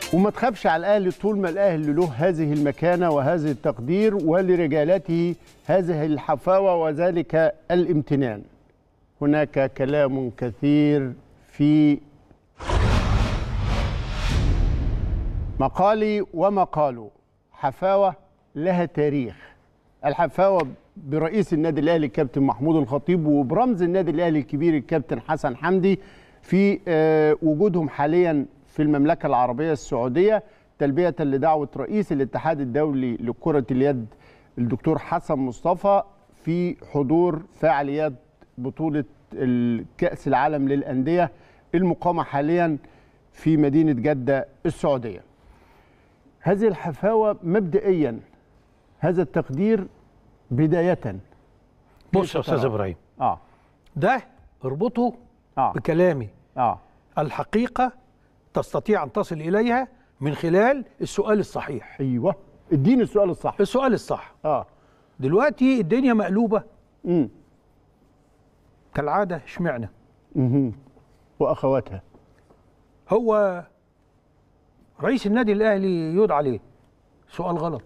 وما تخافش على الاهلي طول ما الاهلي له هذه المكانه وهذا التقدير ولرجالته هذه الحفاوه وذلك الامتنان هناك كلام كثير في مقالي ومقاله حفاوه لها تاريخ الحفاوه برئيس النادي الاهلي الكابتن محمود الخطيب وبرمز النادي الاهلي الكبير الكابتن حسن حمدي في آه، وجودهم حاليا في المملكه العربيه السعوديه تلبيه لدعوه رئيس الاتحاد الدولي لكره اليد الدكتور حسن مصطفى في حضور فعاليات بطوله كاس العالم للانديه المقامه حاليا في مدينه جده السعوديه. هذه الحفاوه مبدئيا هذا التقدير بدايه بص يا استاذ ابراهيم اه ده اربطه اه بكلامي اه الحقيقه تستطيع ان تصل اليها من خلال السؤال الصحيح ايوه اديني السؤال الصح السؤال الصح اه دلوقتي الدنيا مقلوبه امم كالعاده اشمعنى مهم. واخواتها هو رئيس النادي الاهلي يدعى ليه سؤال غلط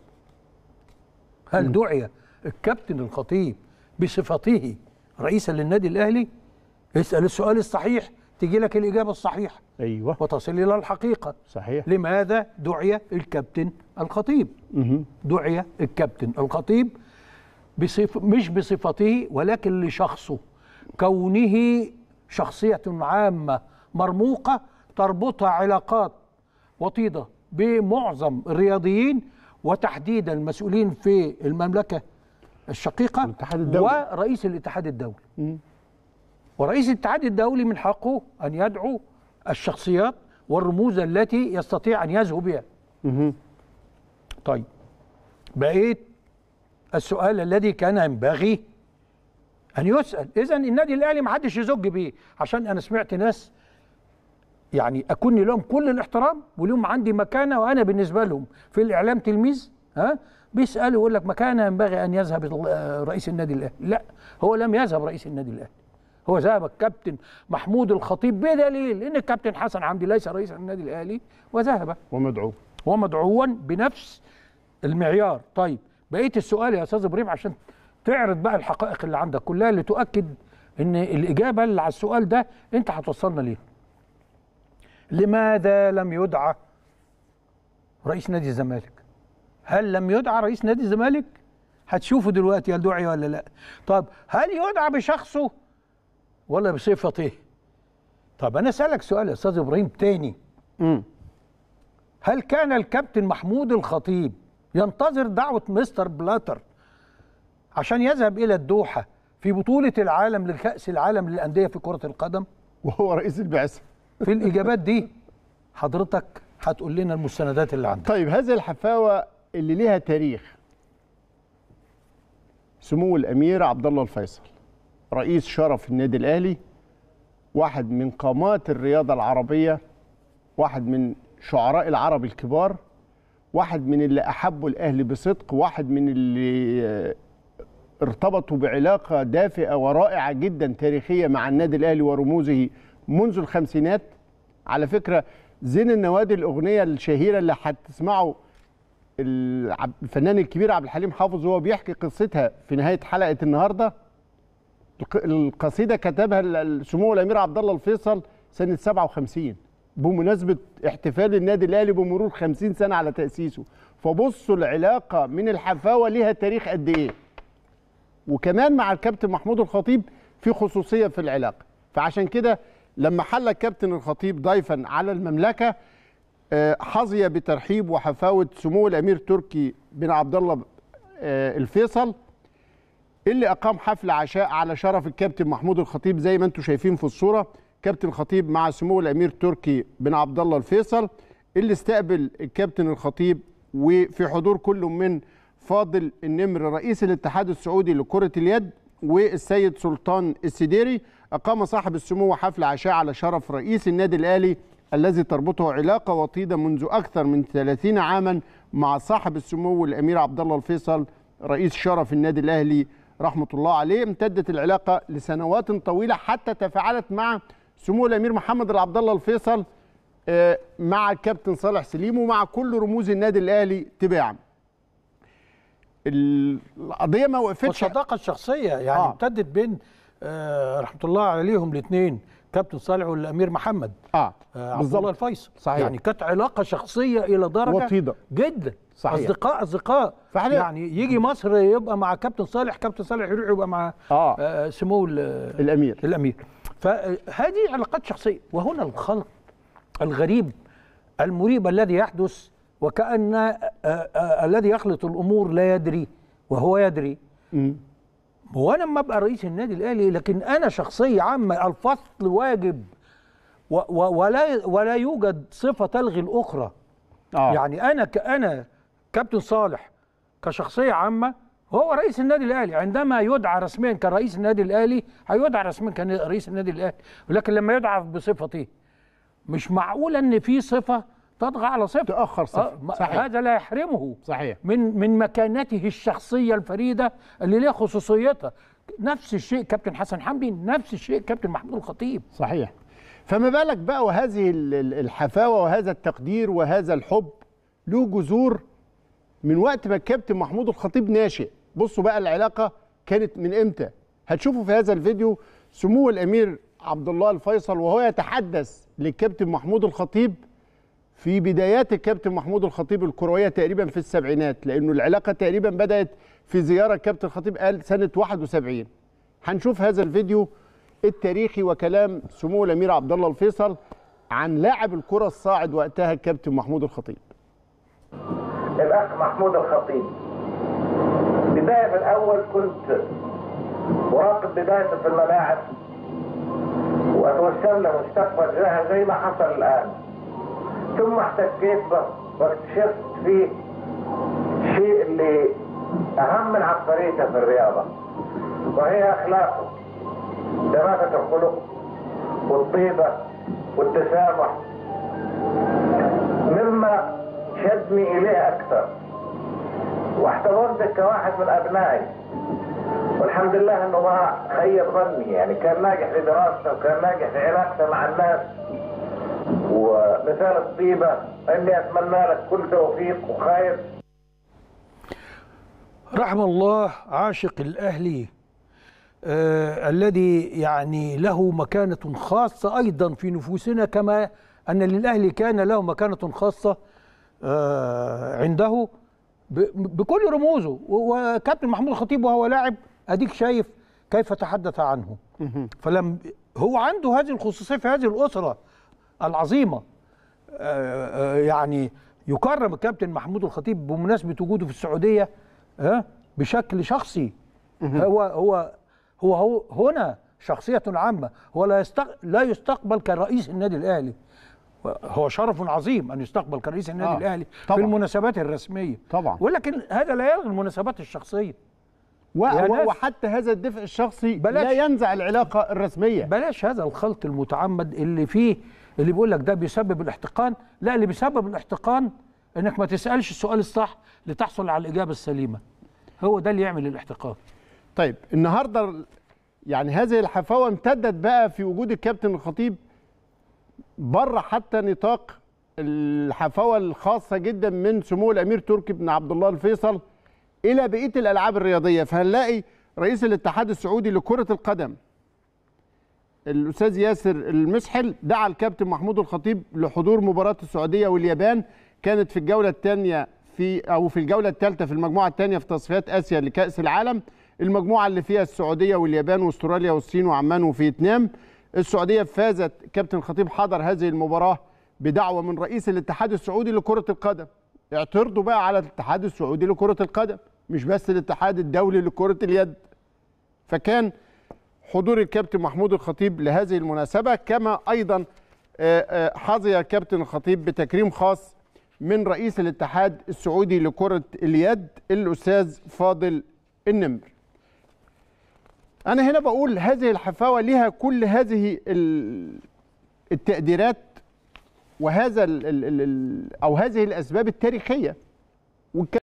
هل دعي الكابتن الخطيب بصفته رئيسا للنادي الاهلي اسال السؤال الصحيح تجي لك الاجابه الصحيحه ايوه وتصل الى الحقيقه صحيح لماذا دعي الكابتن الخطيب مهم. دعي الكابتن الخطيب بصف مش بصفته ولكن لشخصه كونه شخصية عامة مرموقة تربطها علاقات وطيدة بمعظم الرياضيين وتحديدا المسؤولين في المملكة الشقيقة الاتحاد الدولي. ورئيس الاتحاد الدولي مم. ورئيس الاتحاد الدولي من حقه أن يدعو الشخصيات والرموز التي يستطيع أن يزهو بها مهم. طيب بقيت السؤال الذي كان ينبغي ان يسال اذا النادي الاهلي ما حدش يزج بيه عشان انا سمعت ناس يعني اكون لهم كل الاحترام ولهم عندي مكانه وانا بالنسبه لهم في الاعلام تلميذ ها بيسالوا يقول لك مكانه ينبغي ان يذهب ال- رئيس النادي الاهلي لا هو لم يذهب رئيس النادي الاهلي هو ذهب الكابتن محمود الخطيب بدليل ان الكابتن حسن حمدي ليس رئيس النادي الاهلي وذهب ومدعو ومدعوا بنفس المعيار طيب بقيت السؤال يا استاذ ابراهيم عشان تعرض بقى الحقائق اللي عندك كلها اللي تؤكد ان الاجابه اللي على السؤال ده انت هتوصلنا ليه لماذا لم يدعى رئيس نادي الزمالك هل لم يدعى رئيس نادي الزمالك هتشوفوا دلوقتي هل دعي ولا لا طب هل يدعى بشخصه ولا بصفته طب انا اسالك سؤال يا استاذ ابراهيم تاني مم. هل كان الكابتن محمود الخطيب ينتظر دعوة مستر بلاتر عشان يذهب إلى الدوحة في بطولة العالم لكأس العالم للأندية في كرة القدم؟ وهو رئيس البعثه في الإجابات دي حضرتك هتقول لنا المستندات اللي عندك. طيب هذه الحفاوه اللي ليها تاريخ سمو الامير عبد الله الفيصل رئيس شرف النادي الاهلي واحد من قامات الرياضه العربيه واحد من شعراء العرب الكبار واحد من اللي احبوا الاهلي بصدق واحد من اللي آه، ارتبطوا بعلاقه دافئه ورائعه جدا تاريخيه مع النادي الاهلي ورموزه منذ الخمسينات على فكره زين النوادي الاغنيه الشهيره اللي هتسمعوا العب- الفنان الكبير عبد الحليم حافظ وهو بيحكي قصتها في نهايه حلقه النهارده الق- القصيده كتبها ال- ال- سمو الامير عبد الله الفيصل سنه 57 بمناسبه احتفال النادي الاهلي بمرور 50 سنه على تاسيسه فبصوا العلاقه من الحفاوه ليها تاريخ قد ايه وكمان مع الكابتن محمود الخطيب في خصوصيه في العلاقه فعشان كده لما حل الكابتن الخطيب ضيفا على المملكه آه، حظي بترحيب وحفاوه سمو الامير تركي بن عبد الله آه، الفيصل اللي اقام حفل عشاء على شرف الكابتن محمود الخطيب زي ما انتم شايفين في الصوره كابتن الخطيب مع سمو الامير تركي بن عبد الله الفيصل اللي استقبل الكابتن الخطيب وفي حضور كل من فاضل النمر رئيس الاتحاد السعودي لكره اليد والسيد سلطان السديري اقام صاحب السمو حفل عشاء على شرف رئيس النادي الاهلي الذي تربطه علاقه وطيده منذ اكثر من 30 عاما مع صاحب السمو الامير عبد الله الفيصل رئيس شرف النادي الاهلي رحمه الله عليه امتدت العلاقه لسنوات طويله حتى تفاعلت مع سمو الامير محمد بن عبد الله الفيصل آه، مع الكابتن صالح سليم ومع كل رموز النادي الاهلي تباعا ال- القضيه ما وقفتش والصداقه الشخصيه يعني آه. آه. ابتدت بين آه رحمه الله عليهم الاثنين كابتن صالح والامير محمد اه آه عبد بالظبط. الله الفيصل صحيح. يعني كانت علاقه شخصيه الى درجه وطيدة. جدا صحيح. اصدقاء اصدقاء فإحنا- يعني يجي مصر يبقى مع كابتن صالح كابتن صالح يروح يبقى مع آه. آه سمو ال- الامير الامير فهذه علاقات شخصيه وهنا الخلط الغريب المريب الذي يحدث وكأن آه، آه، الذي يخلط الامور لا يدري وهو يدري مم. هو انا لما ابقى رئيس النادي الاهلي لكن انا شخصيه عامه الفصل واجب و و ولا ولا يوجد صفه تلغي الاخرى اه يعني انا كانا كابتن صالح كشخصيه عامه هو رئيس النادي الاهلي عندما يدعى رسميا كرئيس النادي الاهلي هيدعى رسميا كرئيس النادي الاهلي ولكن لما يدعى بصفته مش معقول ان في صفه تطغى على صفه تأخر صفة. آه ما- صحيح. هذا لا يحرمه صحيح من من مكانته الشخصيه الفريده اللي ليها خصوصيتها نفس الشيء كابتن حسن حمدي نفس الشيء كابتن محمود الخطيب صحيح فما بالك بقى وهذه ال- ال- الحفاوه وهذا التقدير وهذا الحب له جذور من وقت ما الكابتن محمود الخطيب ناشئ بصوا بقى العلاقه كانت من امتى هتشوفوا في هذا الفيديو سمو الامير عبد الله الفيصل وهو يتحدث للكابتن محمود الخطيب في بدايات الكابتن محمود الخطيب الكرويه تقريبا في السبعينات لانه العلاقه تقريبا بدات في زياره الكابتن الخطيب قال سنه 71 هنشوف هذا الفيديو التاريخي وكلام سمو الامير عبد الله الفيصل عن لاعب الكره الصاعد وقتها الكابتن محمود الخطيب الاخ محمود الخطيب بدايه في الاول كنت مراقب بدايته في الملاعب واتوسم له مستقبل لها زي ما حصل الان ثم احتكيت به واكتشفت فيه الشيء اللي اهم من عبقريته في الرياضه وهي اخلاقه دراسه الخلق والطيبه والتسامح مما شدني اليه اكثر واحتضنته كواحد من ابنائي والحمد لله انه ما خيب ظني يعني كان ناجح في دراسته وكان ناجح في علاقته مع الناس ومثال الطيبه اني اتمنى لك كل توفيق وخير رحم الله عاشق الاهلي آه الذي يعني له مكانه خاصه ايضا في نفوسنا كما ان للاهلي كان له مكانه خاصه آه عنده ب- بكل رموزه و- وكابتن محمود الخطيب وهو لاعب اديك شايف كيف تحدث عنه فلم هو عنده هذه الخصوصيه في هذه الاسره العظيمه آه، آه، يعني يكرم الكابتن محمود الخطيب بمناسبه وجوده في السعوديه ها بشكل شخصي هو هو هو هو هنا شخصيه عامه هو لا يستق... لا يستقبل كرئيس النادي الاهلي هو شرف عظيم ان يستقبل كرئيس النادي آه، آه الاهلي طبعاً. في المناسبات الرسميه طبعاً. ولكن هذا لا يلغي المناسبات الشخصيه و... يا و... ناس. وحتى هذا الدفء الشخصي بلاش. لا ينزع العلاقه الرسميه بلاش هذا الخلط المتعمد اللي فيه اللي بيقول لك ده بيسبب الاحتقان لا اللي بيسبب الاحتقان انك ما تسالش السؤال الصح لتحصل على الاجابه السليمه هو ده اللي يعمل الاحتقان طيب النهارده يعني هذه الحفاوه امتدت بقى في وجود الكابتن الخطيب بره حتى نطاق الحفاوه الخاصه جدا من سمو الامير تركي بن عبد الله الفيصل الى بقيه الالعاب الرياضيه فهنلاقي رئيس الاتحاد السعودي لكره القدم الاستاذ ياسر المسحل دعا الكابتن محمود الخطيب لحضور مباراه السعوديه واليابان كانت في الجوله الثانيه في او في الجوله الثالثه في المجموعه الثانيه في تصفيات اسيا لكاس العالم المجموعه اللي فيها السعوديه واليابان واستراليا والصين وعمان وفيتنام السعوديه فازت كابتن الخطيب حضر هذه المباراه بدعوه من رئيس الاتحاد السعودي لكره القدم اعترضوا بقى على الاتحاد السعودي لكره القدم مش بس الاتحاد الدولي لكره اليد فكان حضور الكابتن محمود الخطيب لهذه المناسبة كما أيضا آه، آه، حظي الكابتن الخطيب بتكريم خاص من رئيس الاتحاد السعودي لكرة اليد الأستاذ فاضل النمر أنا هنا بقول هذه الحفاوة لها كل هذه ال- التقديرات وهذا ال ال ال أو هذه الأسباب التاريخية والك-